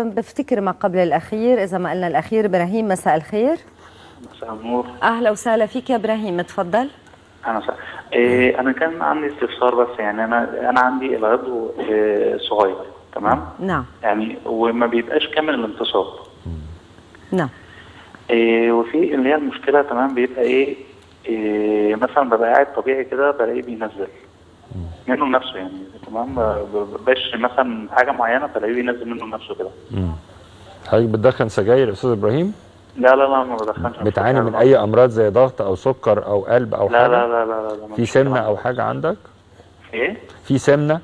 بفتكر ما قبل الأخير إذا ما قلنا الأخير إبراهيم مساء الخير مساء النور أهلا وسهلا فيك يا إبراهيم تفضل انا سا... إيه انا كان عندي استفسار بس يعني انا انا عندي العضو إيه صغير تمام نعم يعني وما بيبقاش كامل الانتصاب نعم إيه وفي اللي هي المشكله تمام بيبقى ايه, إيه مثلا ببقى قاعد طبيعي كده بلاقيه بينزل منه نفسه يعني تمام ب- بش مثلا حاجه معينه بلاقيه بينزل منه نفسه كده حضرتك بتدخن سجاير يا استاذ ابراهيم لا لا لا ما بدخنش بتعاني من اي امراض زي ضغط او سكر او قلب او لا حاجه لا لا لا لا, لا في سمنه او حاجه عندك ايه في سمنه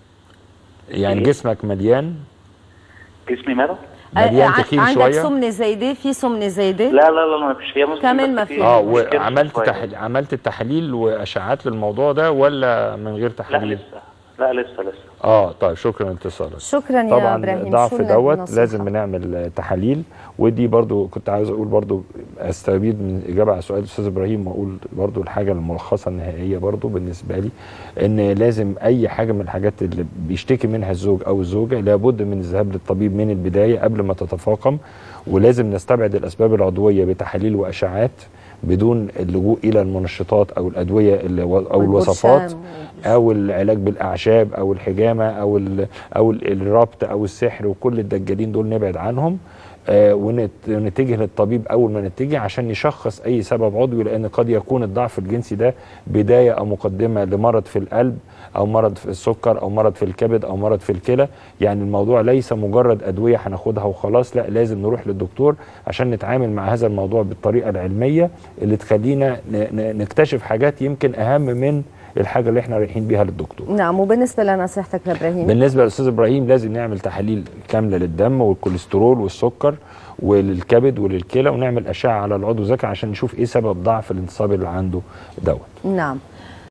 يعني إيه؟ جسمك مليان جسمي ماله؟ مليان ع- تخين عندك شويه سمنة زايدة في سمنة زايدة لا لا لا ما فيش هي ممكن كمان بس ما في- في. اه في كرش وعملت شوية. تحل... عملت تحاليل واشعات للموضوع ده ولا من غير لا تحاليل لسه لا لسه لسه اه طيب شكرا لاتصالك شكرا يا طبعا إبراهيم الضعف شو لك دوت نصيحة؟ لازم بنعمل تحاليل ودي برضو كنت عاوز اقول برضو استفيد من اجابه على سؤال الاستاذ ابراهيم واقول برضو الحاجه الملخصه النهائيه برضو بالنسبه لي ان لازم اي حاجه من الحاجات اللي بيشتكي منها الزوج او الزوجه لابد من الذهاب للطبيب من البدايه قبل ما تتفاقم ولازم نستبعد الاسباب العضويه بتحاليل واشعات بدون اللجوء الى المنشطات او الادويه اللي او الوصفات والبرشام. او العلاج بالاعشاب او الحجامه او ال او ال- الربط او السحر وكل الدجالين دول نبعد عنهم آه ونت- ونتجه للطبيب اول ما نتجه عشان نشخص اي سبب عضوي لان قد يكون الضعف الجنسي ده بدايه او مقدمه لمرض في القلب او مرض في السكر او مرض في الكبد او مرض في الكلى يعني الموضوع ليس مجرد ادويه هناخدها وخلاص لا لازم نروح للدكتور عشان نتعامل مع هذا الموضوع بالطريقه العلميه اللي تخلينا ن- ن- نكتشف حاجات يمكن اهم من الحاجه اللي احنا رايحين بيها للدكتور نعم وبالنسبة لنصيحتك لإبراهيم بالنسبه للاستاذ ابراهيم لازم نعمل تحاليل كامله للدم والكوليسترول والسكر وللكبد وللكلى ونعمل اشعه على العضو الذكي عشان نشوف ايه سبب ضعف الانتصاب اللي عنده دوت نعم